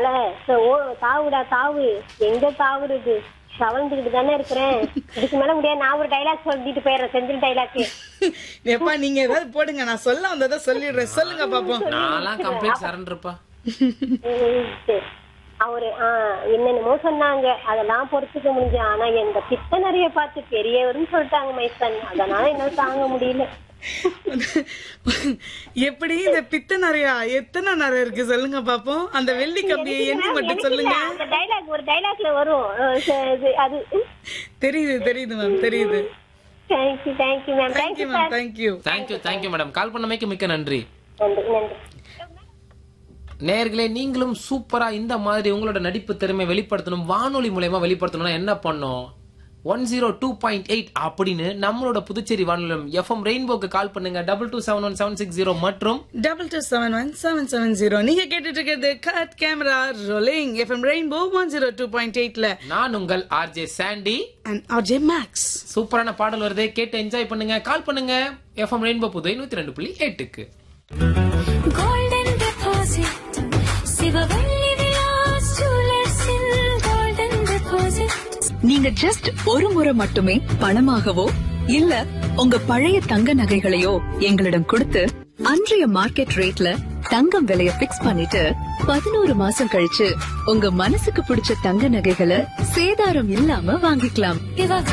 மலை சோ, ஓ தாவுடா தாவு எங்க தாவுறது தவழ்ந்துகிட்டு தானே இருக்கிறேன் இதுக்கு மேல முடியாது நான் ஒரு டைலாக் சொல்லிட்டு போயிடுறேன் செந்தில் டைலாக் எப்பா நீங்க ஏதாவது போடுங்க நான் சொல்ல வந்ததை சொல்லிடுறேன் சொல்லுங்க பாப்போம் நான்லாம் கம்ப்ளீட் சரண்டர்ப்பா அவரு ஆஹ் என்னென்னமோ சொன்னாங்க அதெல்லாம் பொறுத்துக்க முடிஞ்சு ஆனா எங்க பித்த நிறைய பார்த்து பெரியவர்னு சொல்லிட்டாங்க மைசன் அதனால என்னால தாங்க முடியல எப்படி இந்த பித்த நிறையா எத்தனை நிறைய இருக்கு சொல்லுங்க பாப்போம் அந்த வெள்ளி கம்பியை எண்ணி மட்டும் எனக்கு சொல்லுங்க இல்ல, அந்த டைலாக் ஒரு டைலாக்ல வரும் அஹ் ச- இது- அது தெரியுது தெரியுது மேம் தெரியுது thank you thank you ma'am thank you thank you ma'am sir thank you thank you thank you madam call பண்ணமைக்கு மிக்க நன்றி நன்றி நன்றி நேர்களே நீங்களும் சூப்பரா இந்த மாதிரி உங்களோட நடிப்பு திறமை வெளிப்படுத்தணும் வானொலி மூலயமா வெளிப்படுத்தணும்னா என்ன பண்ணும் one zero two point eight அப்படின்னு நம்மளோட புதுச்சேரி வானொலி எஃப்எம் ரெயின்போக்கு கால் பண்ணுங்க double two seven one seven six zero மற்றும் double two seven one seven seven zero நீங்க கேட்டுட்டு இருக்கிறது cut camera rolling FM rainbow one zero two point எயிட்ல நான் உங்கள் RJ Sandy and RJ Max சூப்பரான பாடல் வருது கேட்டு என்ஜாய் பண்ணுங்க கால் பண்ணுங்க எஃப்எம் ரெயின்போ புதுவை நூத்தி ரெண்டு புள்ளி எட்டுக்கு golden deposit சிவவள்ளி விலாஸ் ஜுவல்லர்ஸில் golden deposit நீங்க ஜஸ்ட் ஒரு முறை மட்டுமே பணமாகவோ இல்ல உங்க பழைய தங்க நகைகளையோ எங்களிடம் கொடுத்து அன்றைய மார்க்கெட் ரேட்ல தங்கம் விலைய பிக்ஸ் பண்ணிட்டு பதினோரு மாசம் கழிச்சு உங்க மனசுக்கு பிடிச்ச தங்க நகைகளை சேதாரம் இல்லாம வாங்கிக்கலாம் இவ